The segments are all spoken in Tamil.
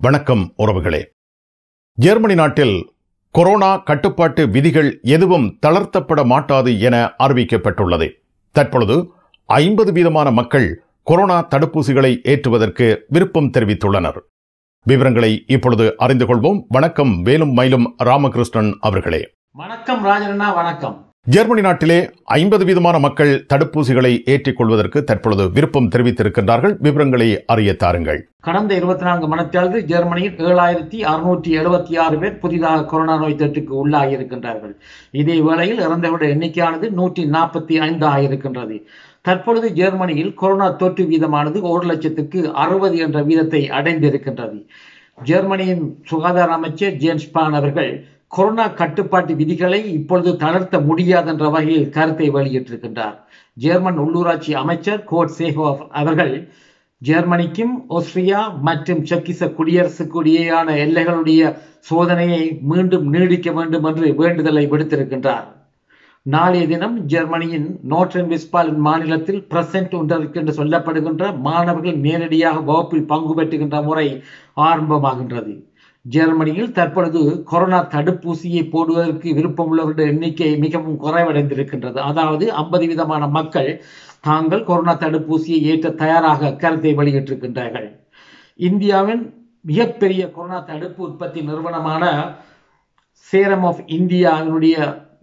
வணக்கம் உறவுகளே ஜெர்மனி நாட்டில் கொரோனா கட்டுப்பாட்டு விதிகள் எதுவும் தளர்த்தப்பட மாட்டாது என அறிவிக்கப்பட்டுள்ளது தற்பொழுது ஐம்பது வீதமான மக்கள் கொரோனா தடுப்பூசிகளை ஏற்றுவதற்கு விருப்பம் தெரிவித்துள்ளனர் விவரங்களை இப்பொழுது அறிந்து கொள்வோம் வணக்கம் வேலும் மயிலும் ராமகிருஷ்ணன் அவர்களே வணக்கம் ராஜண்ணா வணக்கம் ஜெர்மனி நாட்டிலே ஐம்பது வீதமான மக்கள் தடுப்பூசிகளை ஏற்றிக் கொள்வதற்கு தற்பொழுது விருப்பம் தெரிவித்திருக்கின்றார்கள் விவரங்களை அறிய தாருங்கள் கடந்த இருபத்தி நான்கு மணித்தியாவது ஜெர்மனியில் ஏழாயிரத்தி அறுநூற்றி எழுபத்தி ஆறு பேர் புதிதாக கொரோனா நோய் தொற்றுக்கு உள்ளாகி இருக்கின்றார்கள் இதே வேளையில் இறந்தவருடைய எண்ணிக்கையானது நூற்றி நாற்பத்தி ஐந்து ஆகியிருக்கின்றது தற்பொழுது ஜெர்மனியில் கொரோனா தொற்று வீதமானது ஒரு லட்சத்துக்கு அறுபது என்ற வீதத்தை அடைந்திருக்கின்றது ஜெர்மனியின் சுகாதார அமைச்சர் ஜேம்ஸ் பான் அவர்கள் கொரோனா கட்டுப்பாட்டு விதிகளை இப்பொழுது தளர்த்த முடியாது என்ற வகையில் கருத்தை வெளியிட்டிருக்கின்றார் ஜெர்மன் உள்ளூராட்சி அமைச்சர் கோட் சேகோ அவர்கள் ஜெர்மனிக்கும் ஆஸ்திரியா மற்றும் செக்கிச குடியரசுக்கு இடையேயான எல்லைகளுடைய சோதனையை மீண்டும் நீடிக்க வேண்டும் என்று வேண்டுதலை விடுத்திருக்கின்றார் நாளைய தினம் ஜெர்மனியின் நோட்ரன் விஸ்பாலின் மாநிலத்தில் பிரசன்ட் ஒன்றற்கு என்று சொல்லப்படுகின்ற மாணவர்கள் நேரடியாக வகுப்பில் பங்கு பெற்றுகின்ற முறை ஆரம்பமாகின்றது ஜெர்மனியில் தற்பொழுது கொரோனா தடுப்பூசியை போடுவதற்கு விருப்பமுள்ளவருடைய எண்ணிக்கை மிகவும் குறைவடைந்திருக்கின்றது அதாவது ஐம்பது விதமான மக்கள் தாங்கள் கொரோனா தடுப்பூசியை ஏற்ற தயாராக கருத்தை வெளியிட்டிருக்கின்றார்கள் இந்தியாவின் மிகப்பெரிய கொரோனா தடுப்பு உற்பத்தி நிறுவனமான சேரம் ஆஃப் இந்தியாவினுடைய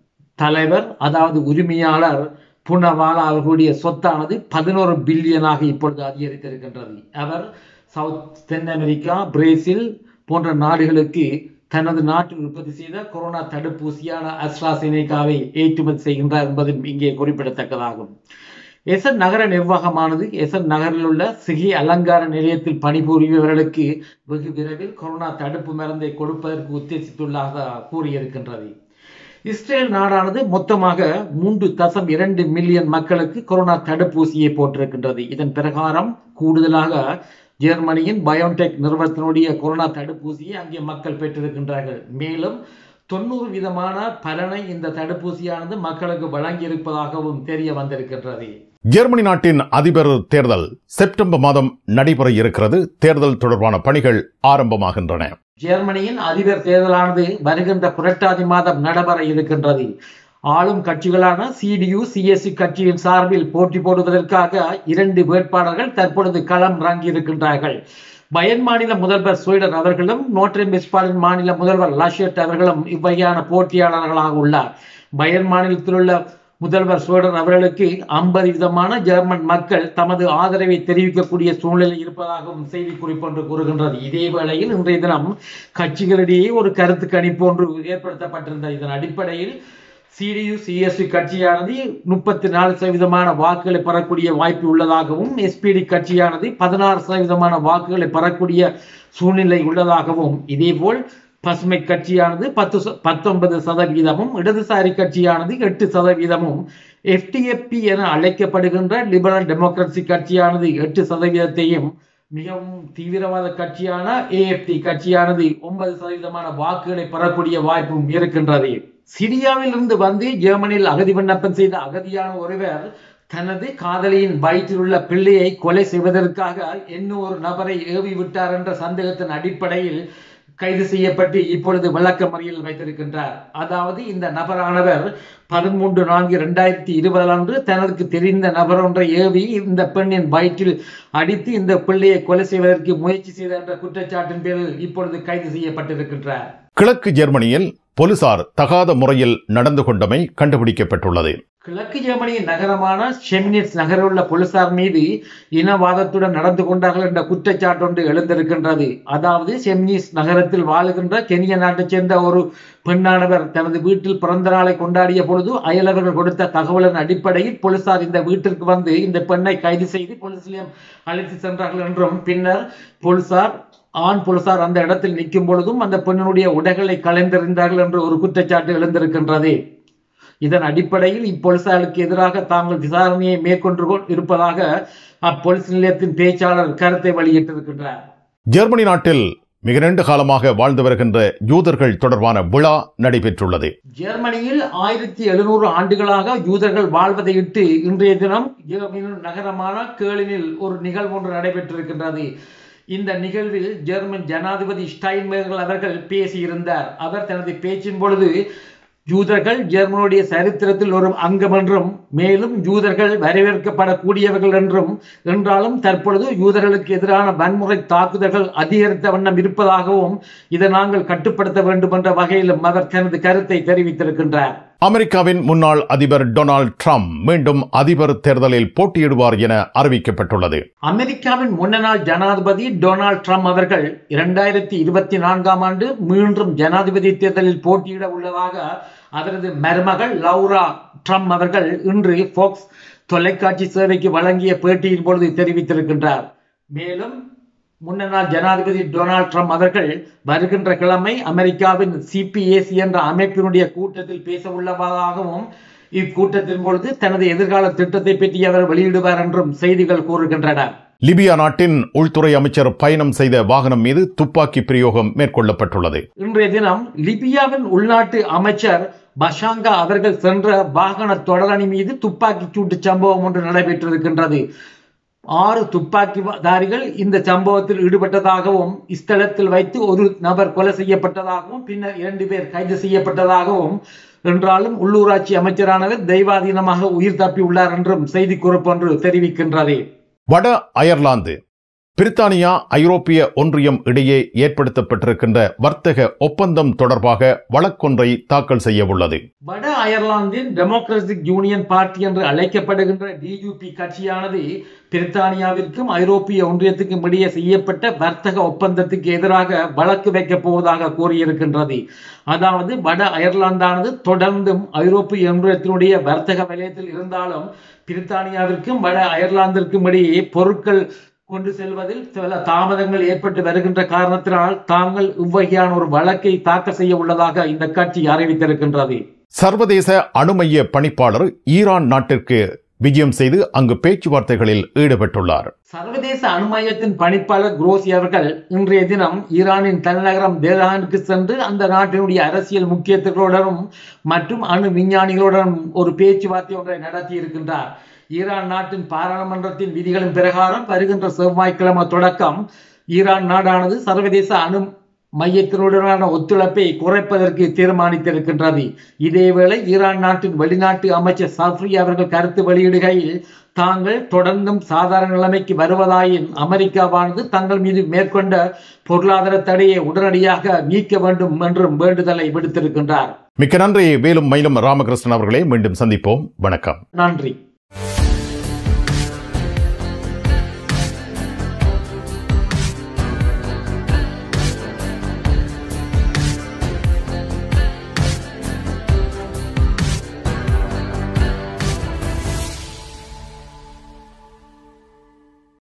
தலைவர் அதாவது உரிமையாளர் புனவாலா அவர்களுடைய சொத்தானது பதினோரு பில்லியனாக இப்பொழுது அதிகரித்திருக்கின்றது அவர் சவுத் தென் அமெரிக்கா பிரேசில் போன்ற நாடுகளுக்கு தனது நாட்டில் உற்பத்தி செய்த கொரோனா தடுப்பூசியான அஸ்ட்ராசெனேகாவை ஏற்றுமதி செய்கின்றார் என்பதும் இங்கே குறிப்பிடத்தக்கதாகும் எசன் நகர நிர்வாகமானது எசன் நகரில் உள்ள சிகி அலங்கார நிலையத்தில் பணிபுரிபவர்களுக்கு வெகு விரைவில் கொரோனா தடுப்பு மருந்தை கொடுப்பதற்கு உத்தேசித்துள்ளதாக கூறியிருக்கின்றது இஸ்ரேல் நாடானது மொத்தமாக மூன்று தசம் இரண்டு மில்லியன் மக்களுக்கு கொரோனா தடுப்பூசியை போட்டிருக்கின்றது இதன் பிரகாரம் கூடுதலாக ஜெர்மனியின் பயோடெக் நிறுவனத்தினுடைய கொரோனா தடுப்பூசியை அங்கே மக்கள் பெற்றிருக்கின்றார்கள் மேலும் தொண்ணூறு விதமான பலனை இந்த தடுப்பூசியானது மக்களுக்கு வழங்கி இருப்பதாகவும் தெரிய வந்திருக்கின்றது ஜெர்மனி நாட்டின் அதிபர் தேர்தல் செப்டம்பர் மாதம் நடைபெற இருக்கிறது தேர்தல் தொடர்பான பணிகள் ஆரம்பமாகின்றன ஜெர்மனியின் அதிபர் தேர்தலானது வருகின்ற புரட்டாதி மாதம் நடைபெற இருக்கின்றது ஆளும் கட்சிகளான சிடியு சிஎஸ்சி கட்சியின் சார்பில் போட்டி போடுவதற்காக இரண்டு வேட்பாளர்கள் தற்பொழுது களம் இறங்கியிருக்கின்றார்கள் பயன் மாநில முதல்வர் சுவைடர் அவர்களும் நோட்ரேம் வெஸ்பாலின் மாநில முதல்வர் லாஷெட் அவர்களும் இவ்வகையான போட்டியாளர்களாக உள்ளார் பயன் மாநிலத்தில் உள்ள முதல்வர் சோழர் அவர்களுக்கு ஐம்பது விதமான ஜெர்மன் மக்கள் தமது ஆதரவை தெரிவிக்கக்கூடிய சூழ்நிலை இருப்பதாகவும் செய்தி குறிப்பொன்று கூறுகின்றது இதே வேளையில் இன்றைய தினம் கட்சிகளிடையே ஒரு கருத்து கணிப்பு ஒன்று ஏற்படுத்தப்பட்டிருந்த இதன் அடிப்படையில் சிடியு சிஎஸ்சி கட்சியானது முப்பத்தி நாலு சதவீதமான வாக்குகளை பெறக்கூடிய வாய்ப்பு உள்ளதாகவும் எஸ்பிடி கட்சியானது பதினாறு சதவீதமான வாக்குகளை பெறக்கூடிய சூழ்நிலை உள்ளதாகவும் இதேபோல் பசுமை கட்சியானது பத்து பத்தொன்பது சதவீதமும் இடதுசாரி கட்சியானது எட்டு சதவீதமும் எஃப்டிஎப்பி என அழைக்கப்படுகின்ற லிபரல் டெமோக்ரஸி கட்சியானது எட்டு சதவீதத்தையும் மிகவும் தீவிரவாத கட்சியான ஏஎஃப்டி கட்சியானது ஒன்பது சதவீதமான வாக்குகளை பெறக்கூடிய வாய்ப்பும் இருக்கின்றது சிரியாவில் இருந்து வந்து ஜெர்மனியில் அகதி விண்ணப்பம் செய்த அகதியான ஒருவர் தனது காதலியின் வயிற்றில் உள்ள பிள்ளையை கொலை செய்வதற்காக இன்னும் ஒரு நபரை ஏவி விட்டார் என்ற சந்தேகத்தின் அடிப்படையில் கைது செய்யப்பட்டு இப்பொழுது விளக்க மறியல் வைத்திருக்கின்றார் அதாவது இந்த நபரானவர் பதிமூன்று நான்கு இரண்டாயிரத்தி இருபது அன்று தனக்கு தெரிந்த நபர் ஒன்றை ஏவி இந்த பெண்ணின் வயிற்றில் அடித்து இந்த பிள்ளையை கொலை செய்வதற்கு முயற்சி செய்த என்ற குற்றச்சாட்டின் பேரில் இப்பொழுது கைது செய்யப்பட்டிருக்கின்றார் கிழக்கு ஜெர்மனியில் போலீசார் தகாத முறையில் நடந்து கொண்டமை கண்டுபிடிக்கப்பட்டுள்ளது கிழக்கு ஜெர்மனியின் நகரமான ஷெம்னிட்ஸ் நகரில் உள்ள போலீசார் மீது இனவாதத்துடன் நடந்து கொண்டார்கள் என்ற குற்றச்சாட்டு ஒன்று எழுந்திருக்கின்றது அதாவது ஷெம்னிஸ் நகரத்தில் வாழுகின்ற கெனிய நாட்டைச் சேர்ந்த ஒரு பெண்ணானவர் தனது வீட்டில் பிறந்த நாளை கொண்டாடிய பொழுது அயலவர்கள் கொடுத்த தகவலின் அடிப்படையில் போலீசார் இந்த வீட்டிற்கு வந்து இந்த பெண்ணை கைது செய்து போலீஸ் நிலையம் அழைத்து சென்றார்கள் என்றும் பின்னர் போலீசார் ஆண் போலீசார் அந்த இடத்தில் நிற்கும் பொழுதும் அந்த பெண்ணினுடைய உடைகளை கலைந்திருந்தார்கள் என்று ஒரு குற்றச்சாட்டு எழுந்திருக்கின்றது இதன் அடிப்படையில் இப்பொலிசாருக்கு எதிராக தாங்கள் விசாரணையை மேற்கொண்டு இருப்பதாக அப்பொலிஸ் நிலையத்தின் பேச்சாளர் கருத்தை வெளியிட்டிருக்கின்றார் ஜெர்மனி நாட்டில் மிக நீண்ட காலமாக வாழ்ந்து வருகின்ற யூதர்கள் தொடர்பான விழா நடைபெற்றுள்ளது ஜெர்மனியில் ஆயிரத்தி எழுநூறு ஆண்டுகளாக யூதர்கள் வாழ்வதையிட்டு இன்றைய தினம் ஜெர்மனியின் நகரமான கேளினில் ஒரு நிகழ்வு ஒன்று நடைபெற்றிருக்கின்றது இந்த நிகழ்வில் ஜெர்மன் ஜனாதிபதி ஸ்டைன்மேகர் அவர்கள் பேசியிருந்தார் அவர் தனது பேச்சின் பொழுது யூதர்கள் ஜெர்மனுடைய சரித்திரத்தில் ஒரு அங்கம் என்றும் மேலும் யூதர்கள் வரவேற்கப்படக்கூடியவர்கள் என்றும் என்றாலும் தற்பொழுது யூதர்களுக்கு எதிரான வன்முறை தாக்குதல்கள் அதிகரித்த வண்ணம் இருப்பதாகவும் இதை நாங்கள் கட்டுப்படுத்த வேண்டும் என்ற வகையிலும் அவர் தனது கருத்தை தெரிவித்திருக்கின்றார் அமெரிக்காவின் முன்னாள் அதிபர் டொனால்ட் ட்ரம்ப் மீண்டும் அதிபர் தேர்தலில் போட்டியிடுவார் என அறிவிக்கப்பட்டுள்ளது அமெரிக்காவின் முன்னாள் ஜனாதிபதி டொனால்ட் ட்ரம்ப் அவர்கள் இரண்டாயிரத்தி இருபத்தி நான்காம் ஆண்டு மீண்டும் ஜனாதிபதி தேர்தலில் போட்டியிட உள்ளதாக அவரது மருமகள் லவுரா ட்ரம்ப் அவர்கள் இன்று ஃபோக்ஸ் தொலைக்காட்சி சேவைக்கு வழங்கிய பேட்டியின் பொழுது தெரிவித்திருக்கின்றார் மேலும் முன்னாள் ஜனாதிபதி டொனால்ட் ட்ரம்ப் அவர்கள் வருகின்ற கிழமை அமெரிக்காவின் சிபிஏசி என்ற அமைப்பினுடைய கூட்டத்தில் பேச உள்ளதாகவும் இக்கூட்டத்தின் பொழுது தனது எதிர்கால திட்டத்தை பற்றி அவர் வெளியிடுவார் என்றும் செய்திகள் கூறுகின்றன லிபியா நாட்டின் உள்துறை அமைச்சர் பயணம் செய்த வாகனம் மீது துப்பாக்கி பிரயோகம் மேற்கொள்ளப்பட்டுள்ளது இன்றைய தினம் லிபியாவின் உள்நாட்டு அமைச்சர் பஷாங்கா அவர்கள் சென்ற வாகன தொடரணி மீது துப்பாக்கி சூட்டு சம்பவம் ஒன்று நடைபெற்றிருக்கின்றது ஆறு துப்பாக்கிதாரிகள் இந்த சம்பவத்தில் ஈடுபட்டதாகவும் இஸ்தலத்தில் வைத்து ஒரு நபர் கொலை செய்யப்பட்டதாகவும் பின்னர் இரண்டு பேர் கைது செய்யப்பட்டதாகவும் என்றாலும் உள்ளூராட்சி அமைச்சரானவர் தெய்வாதீனமாக உயிர் தப்பி உள்ளார் என்றும் செய்தி குறிப்பொன்று தெரிவிக்கின்றது வட அயர்லாந்து பிரித்தானியா ஐரோப்பிய ஒன்றியம் இடையே ஏற்படுத்தப்பட்டிருக்கின்ற வர்த்தக ஒப்பந்தம் தொடர்பாக வழக்கொன்றை தாக்கல் செய்ய உள்ளது வட அயர்லாந்தின் டெமோக்ராட்டிக் யூனியன் பார்ட்டி என்று அழைக்கப்படுகின்ற டியூபி கட்சியானது பிரித்தானியாவிற்கும் ஐரோப்பிய ஒன்றியத்துக்கும் இடையே செய்யப்பட்ட வர்த்தக ஒப்பந்தத்துக்கு எதிராக வழக்கு வைக்கப் போவதாக கூறியிருக்கின்றது அதாவது வட அயர்லாந்தானது தொடர்ந்தும் ஐரோப்பிய ஒன்றியத்தினுடைய வர்த்தக வலயத்தில் இருந்தாலும் பிரித்தானியாவிற்கும் வட அயர்லாந்திற்கும் இடையே பொருட்கள் கொண்டு செல்வதில் சில தாமதங்கள் ஏற்பட்டு வருகின்ற காரணத்தினால் தாங்கள் இவ்வகையான ஒரு வழக்கை தாக்கல் செய்ய உள்ளதாக இந்த கட்சி அறிவித்திருக்கின்றது சர்வதேச அணுமைய பணிப்பாளர் ஈரான் நாட்டிற்கு விஜயம் செய்து அங்கு பேச்சுவார்த்தைகளில் ஈடுபட்டுள்ளார் சர்வதேச அணுமையத்தின் பணிப்பாளர் குரோசி அவர்கள் இன்றைய தினம் ஈரானின் தலைநகரம் தேஹானுக்கு சென்று அந்த நாட்டினுடைய அரசியல் முக்கியத்துவங்களுடனும் மற்றும் அணு விஞ்ஞானிகளுடனும் ஒரு பேச்சுவார்த்தை ஒன்றை நடத்தி இருக்கின்றார் ஈரான் நாட்டின் பாராளுமன்றத்தின் விதிகளின் பிரகாரம் வருகின்ற செவ்வாய்க்கிழமை தொடக்கம் ஈரான் நாடானது சர்வதேச அணு மையத்தினுடனான ஒத்துழைப்பை குறைப்பதற்கு தீர்மானித்திருக்கின்றது இதேவேளை ஈரான் நாட்டின் வெளிநாட்டு அமைச்சர் சஃப்ரி அவர்கள் கருத்து வெளியிடுகையில் தாங்கள் தொடர்ந்தும் சாதாரண நிலைமைக்கு வருவதாயின் அமெரிக்காவானது தங்கள் மீது மேற்கொண்ட பொருளாதார தடையை உடனடியாக நீக்க வேண்டும் என்றும் வேண்டுதலை விடுத்திருக்கின்றார் மிக்க நன்றி வேலும் மயிலும் ராமகிருஷ்ணன் அவர்களே மீண்டும் சந்திப்போம் வணக்கம் நன்றி